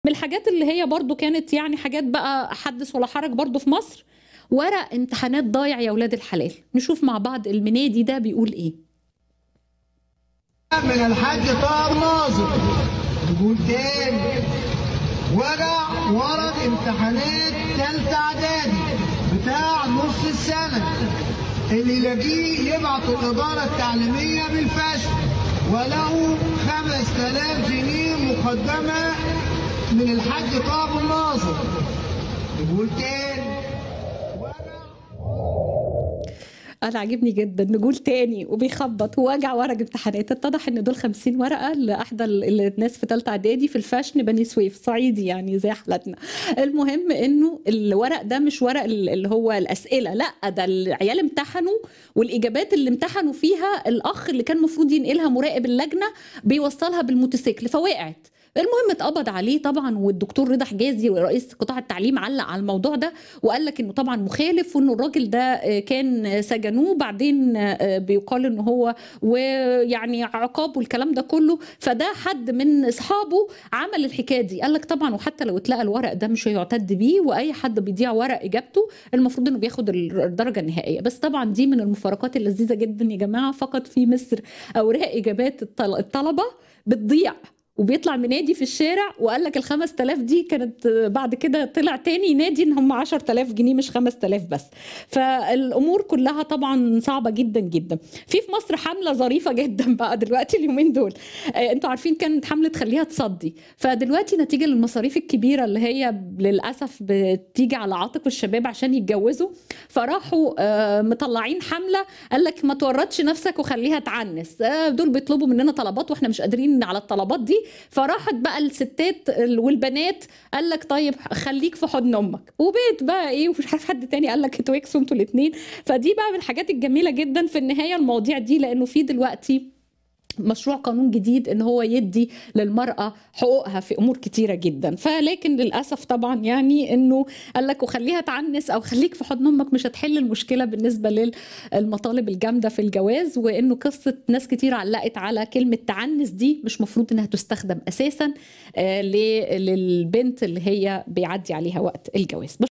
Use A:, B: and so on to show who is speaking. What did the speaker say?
A: من الحاجات اللي هي برضو كانت يعني حاجات بقى حدث ولا حرج برضو في مصر ورق امتحانات ضايع يا ولاد الحلال نشوف مع بعض المنادي ده بيقول ايه
B: من الحاج طاهر ناظر نقول تاني ورق ورق امتحانات تالتة اعدادي بتاع نص السنة اللي يلاقيه يبعت الإدارة التعليمية بالفشل وله 5000 جنيه مقدمة من الحاج طاهر ناظر نقول تاني ورق
A: انا عاجبني جدا نقول تاني وبيخبط ووجع ورق امتحانات اتضح ان دول 50 ورقه لاحدى ال- الناس في ثالثه اعدادي في الفاشن بني سويف صعيدي يعني زي حالتنا المهم انه الورق ده مش ورق ال- اللي هو الاسئله لا ده العيال امتحنوا والاجابات اللي امتحنوا فيها الاخ اللي كان المفروض ينقلها مراقب اللجنه بيوصلها بالموتوسيكل فوقعت المهم اتقبض عليه طبعا والدكتور رضا حجازي رئيس قطاع التعليم علق على الموضوع ده وقال لك انه طبعا مخالف وانه الراجل ده آه، كان سجنوه بعدين آه، بيقال ان هو ويعني عقاب والكلام ده كله فده حد من اصحابه عمل الحكايه دي قال لك طبعا وحتى لو اتلقى الورق ده مش هيعتد بيه واي حد بيضيع ورق اجابته المفروض انه بياخد الدرجه النهائيه بس طبعا دي من المفارقات اللذيذه جدا يا جماعه فقط في مصر اوراق اجابات الطل- الطلبه بتضيع وبيطلع منادي في الشارع وقال لك ال 5000 دي كانت بعد كده طلع تاني ينادي ان هم 10000 جنيه مش 5000 بس فالامور كلها طبعا صعبه جدا جدا في في مصر حمله ظريفه جدا بقى دلوقتي اليومين دول آه، انتوا عارفين كانت حمله خليها تصدي فدلوقتي نتيجه للمصاريف الكبيره اللي هي للاسف بتيجي على عاتق الشباب عشان يتجوزوا فراحوا آه، مطلعين حمله قال لك ما تورطش نفسك وخليها تعنس آه، دول بيطلبوا مننا طلبات واحنا مش قادرين على الطلبات دي فراحت بقى الستات والبنات قال لك طيب خليك في حضن امك وبيت بقى ايه ومش عارف حد تاني قال لك اتوكسوا انتوا الاثنين فدي بقى من الحاجات الجميله جدا في النهايه المواضيع دي لانه في دلوقتي مشروع قانون جديد ان هو يدي للمراه حقوقها في امور كتيره جدا فلكن للاسف طبعا يعني انه قال لك وخليها تعنس او خليك في حضن امك مش هتحل المشكله بالنسبه للمطالب الجامده في الجواز وانه قصه ناس كتير علقت على كلمه تعنس دي مش مفروض انها تستخدم اساسا آه، ل- للبنت اللي هي بيعدي عليها وقت الجواز